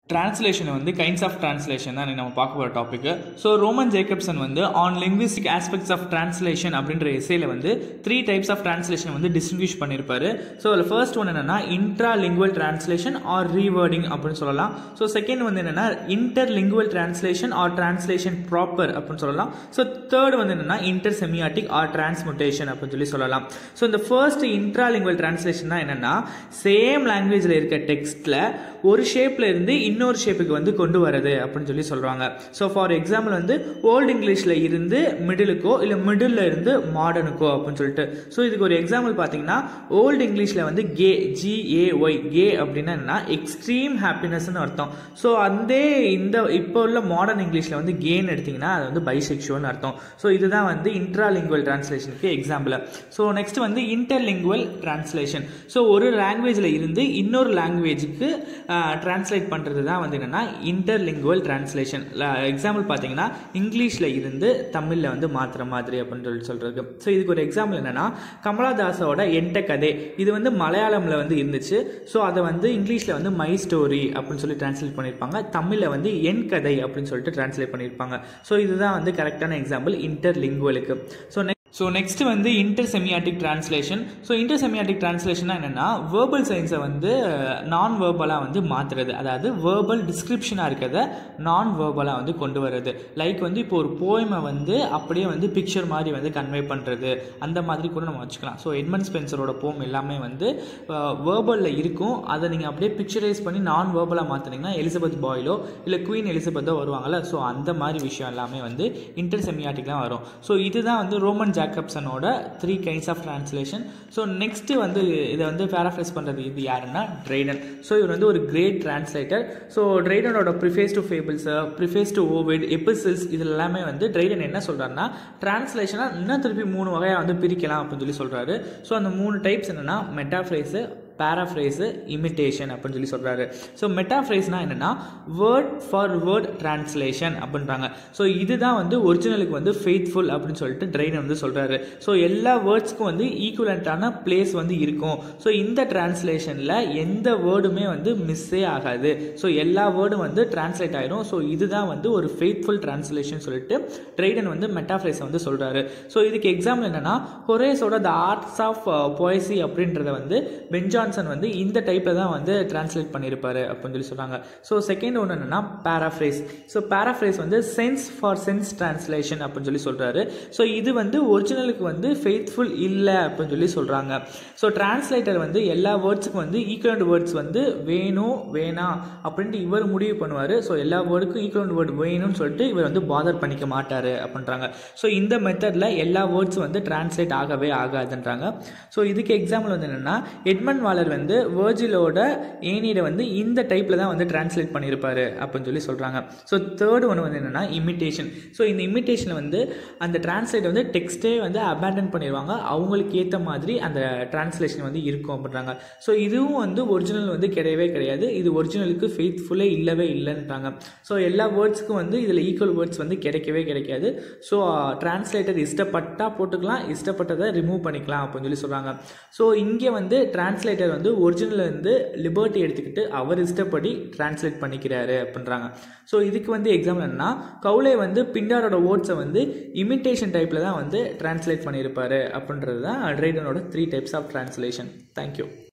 translation வந்து kinds of translation தான் நம்ம பார்க்க போகிற டாபிக் ஸோ ரோமன் ஜேக்கப்சன் வந்து on linguistic aspects of translation அப்படின்ற எஸ்ஏல வந்து த்ரீ டைப்ஸ் ஆஃப் டிரான்ஸ்லேஷன் வந்து டிஸ்டிங்விஷ் பண்ணியிருப்பாரு ஸோ அதில் ஃபர்ஸ்ட் ஒன் என்னன்னா intralingual translation or rewording அப்படின்னு சொல்லலாம் ஸோ செகண்ட் வந்து என்னன்னா interlingual translation or translation proper அப்படின்னு சொல்லலாம் ஸோ தேர்ட் வந்து என்னன்னா இன்டர் செமியாட்டிக் ஆர் டிரான்ஸ்முட்டேஷன் அப்படின்னு சொல்லி சொல்லலாம் ஸோ இந்த ஃபர்ஸ்ட் இன்ட்ரா லிங்குவல் டிரான்ஸ்லேஷன் தான் என்னன்னா சேம் லாங்குவேஜில் இருக்க டெக்ஸ்ட்டில் ஒரு ஷேப்பில் இருந்து இன்னொரு ஷேப்புக்கு வந்து கொண்டு வரது அப்படின்னு சொல்லி சொல்கிறாங்க ஸோ ஃபார் எக்ஸாம்பிள் வந்து ஓல்டு இங்கிலீஷில் இருந்து மிடிலுக்கோ இல்லை மிடில் இருந்து மாடர்னுக்கோ அப்படின்னு சொல்லிட்டு ஸோ இதுக்கு ஒரு எக்ஸாம்பிள் பார்த்தீங்கன்னா ஓல்டு இங்கிலீஷில் வந்து கே ஜிஏஒய் கே அப்படின்னா என்னன்னா எக்ஸ்ட்ரீம் ஹாப்பினஸ்னு அர்த்தம் ஸோ அந்த இந்த இப்போ உள்ள மாடர்ன் இங்கிலீஷில் வந்து கேன்னு எடுத்திங்கன்னா அது வந்து பைசெக்ஷுவல்னு அர்த்தம் ஸோ இதுதான் வந்து இன்ட்ராலிங்குவல் டிரான்ஸ்லேஷனுக்கு எக்ஸாம்பிள் ஸோ நெக்ஸ்ட் வந்து இன்டர்லிங்குவல் டிரான்ஸ்லேஷன் ஸோ ஒரு லாங்குவேஜில் இருந்து இன்னொரு லாங்குவேஜுக்கு டிரான்ஸ்லேட் பண்ணுறது தான் வந்து என்னென்னா இன்டர்லிங்குவல் டிரான்ஸ்லேஷன் எக்ஸாம்பிள் பார்த்தீங்கன்னா இங்கிலீஷில் இருந்து தமிழில் வந்து மாற்றுற மாதிரி அப்படின்னு சொல்லி சொல்கிறது ஸோ இதுக்கு ஒரு எக்ஸாம்பிள் என்னென்னா கமலாதாஸோட என்ட கதை இது வந்து மலையாளமில் வந்து இருந்துச்சு ஸோ அதை வந்து இங்கிலீஷில் வந்து மை ஸ்டோரி அப்படின்னு சொல்லி டிரான்ஸ்லேட் பண்ணியிருப்பாங்க தமிழில் வந்து என் கதை அப்படின்னு சொல்லிட்டு டிரான்ஸ்லேட் பண்ணியிருப்பாங்க ஸோ இதுதான் வந்து கரெக்டான எக்ஸாம்பிள் இன்டர்லிங்குவலுக்கு ஸோ ஸோ நெக்ஸ்ட் வந்து intersemiotic translation so intersemiotic டிரான்ஸ்லேஷனா என்னென்னா வேர்பல் சயின்ஸை வந்து நான் வேர்பலாக வந்து மாற்றுறது அதாவது வேர்பல் டிஸ்கிரிப்ஷனாக இருக்கிறத நான் வேர்பலாக வந்து கொண்டு வர்றது லைக் வந்து இப்போ ஒரு போயமை வந்து அப்படியே வந்து பிக்சர் மாதிரி வந்து கன்வே பண்ணுறது அந்த மாதிரி கூட நம்ம வச்சுக்கலாம் ஸோ எட்மண்ட் ஸ்பென்சரோட போம் எல்லாமே வந்து வேர்பலில் இருக்கும் அதை நீங்கள் அப்படியே பிக்சரைஸ் பண்ணி நான் வேர்பலாக மாற்றினீங்கன்னா எலிசபெத் பாயிலோ இல்லை குவீன் எலிசபெத்தோ வருவாங்கள்ல ஸோ அந்த மாதிரி விஷயம் எல்லாமே வந்து இன்டர் செமியாட்டிக்லாம் வரும் ஸோ இதுதான் வந்து ரோமன் ஜாக்கப்சனோட three kinds of translation so next வந்து இதை வந்து பேராஃப்ரைஸ் பண்ணுறது இது யாருன்னா ட்ரைடன் ஸோ இவர் வந்து ஒரு கிரேட் டிரான்ஸ்லேட்டர் ஸோ ட்ரைடனோட preface to fables preface to Ovid epistles இது எல்லாமே வந்து ட்ரைடன் என்ன சொல்கிறாருன்னா டிரான்ஸ்லேஷனாக இன்னும் திருப்பி மூணு வகையாக வந்து பிரிக்கலாம் அப்படின்னு சொல்லி சொல்கிறாரு ஸோ அந்த மூணு டைப்ஸ் என்னென்னா மெட்டாஃப்ரேஸு பேராஃப்ரேஸு இமிட்டேஷன் அப்படின்னு சொல்லி சொல்கிறாரு ஸோ மெட்டாஃப்ரேஸ்னால் என்னென்னா வேர்ட் ஃபார் வேர்ட் டிரான்ஸ்லேஷன் அப்படின்றாங்க ஸோ இதுதான் வந்து ஒரிஜினலுக்கு வந்து ஃபெய்த்ஃபுல் அப்படின்னு சொல்லிட்டு ட்ரெயின் வந்து சொல்கிறாரு ஸோ எல்லா வேர்ட்ஸ்க்கும் வந்து ஈக்குவலண்ட்டான பிளேஸ் வந்து இருக்கும் ஸோ இந்த டிரான்ஸ்லேஷனில் எந்த வேர்டுமே வந்து மிஸ்ஸே ஆகாது ஸோ எல்லா வேர்டும் வந்து டிரான்ஸ்லேட் ஆயிரும் ஸோ இதுதான் வந்து ஒரு ஃபெய்த்ஃபுல் டிரான்ஸ்லேஷன் சொல்லிட்டு ட்ரெய்டன் வந்து மெட்டாஃப்ரேஸை வந்து சொல்கிறாரு ஸோ இதுக்கு எக்ஸாம்பிள் என்னென்னா ஹொரேஸோட த ஆர்ட்ஸ் ஆஃப் போய்சி அப்படின்றத வந்து பெஞ்சான் ஜான்சன் வந்து இந்த டைப்பில் தான் வந்து டிரான்ஸ்லேட் பண்ணியிருப்பாரு அப்படின்னு சொல்லி சொல்கிறாங்க ஸோ செகண்ட் ஒன்று என்னென்னா பேராஃப்ரேஸ் ஸோ பேராஃப்ரேஸ் வந்து சென்ஸ் ஃபார் சென்ஸ் டிரான்ஸ்லேஷன் அப்படின்னு சொல்லி சொல்கிறாரு ஸோ இது வந்து ஒரிஜினலுக்கு வந்து ஃபெய்த்ஃபுல் இல்லை அப்படின்னு சொல்லி சொல்கிறாங்க ஸோ டிரான்ஸ்லேட்டர் வந்து எல்லா வேர்ட்ஸுக்கும் வந்து ஈக்குவலண்ட் வேர்ட்ஸ் வந்து வேணும் வேணாம் அப்படின்ட்டு இவர் முடிவு பண்ணுவார் ஸோ எல்லா வேர்டுக்கும் ஈக்குவலண்ட் வேர்டு வேணும்னு சொல்லிட்டு இவர் வந்து பாதர் பண்ணிக்க மாட்டார் அப்படின்றாங்க ஸோ இந்த மெத்தடில் எல்லா வேர்ட்ஸும் வந்து டிரான்ஸ்லேட் ஆகவே ஆகாதுன்றாங்க ஸோ இதுக்கு எக்ஸாம்பிள் வந்து என்னென்னா எட்மண்ட் வாலர் வந்து வேர்ஜிலோட ஏனியரை வந்து இந்த டைப்பில் தான் வந்து டிரான்ஸ்லேட் பண்ணியிருப்பாரு அப்படின்னு சொல்லி சொல்கிறாங்க ஸோ தேர்ட் ஒன்று வந்து என்னென்னா இமிட்டேஷன் ஸோ இந்த இமிட்டேஷனில் வந்து அந்த டிரான்ஸ்லேட் வந்து டெக்ஸ்ட்டே வந்து அபேண்டன் பண்ணிடுவாங்க அவங்களுக்கு ஏற்ற மாதிரி அந்த டிரான்ஸ்லேஷன் வந்து இருக்கும் அப்படின்றாங்க ஸோ இதுவும் வந்து ஒரிஜினல் வந்து கிடையவே கிடையாது இது ஒரிஜினலுக்கு ஃபெய்த்ஃபுல்லே இல்லவே இல்லைன்றாங்க ஸோ எல்லா வேர்ட்ஸ்க்கும் வந்து இதில் ஈக்குவல் வேர்ட்ஸ் வந்து கிடைக்கவே கிடைக்காது ஸோ டிரான்ஸ்லேட்டர் இஷ்டப்பட்டால் போட்டுக்கலாம் இஷ்டப்பட்டதை ரிமூவ் பண்ணிக்கலாம் அப்படின்னு சொல்லி சொல்கிறாங்க ஸோ இங்கே வந்து டிரான்ஸ்லேட்டர் வந்து ஒரிஜினல் இருந்து லிபர்ட்டி எடுத்துக்கிட்டு அவர் இஷ்டப்படி டிரான்ஸ்லேட் பண்ணிக்கிறாரு அப்படின்றாங்க ஸோ இதுக்கு வந்து எக்ஸாம்பிள் என்னன்னா கவுலே வந்து பிண்டாரோட வேர்ட்ஸை வந்து இமிட்டேஷன் டைப்பில் தான் வந்து டிரான்ஸ்லேட் பண்ணியிருப்பாரு அப்படின்றது தான் ட்ரைடனோட three types of translation thank you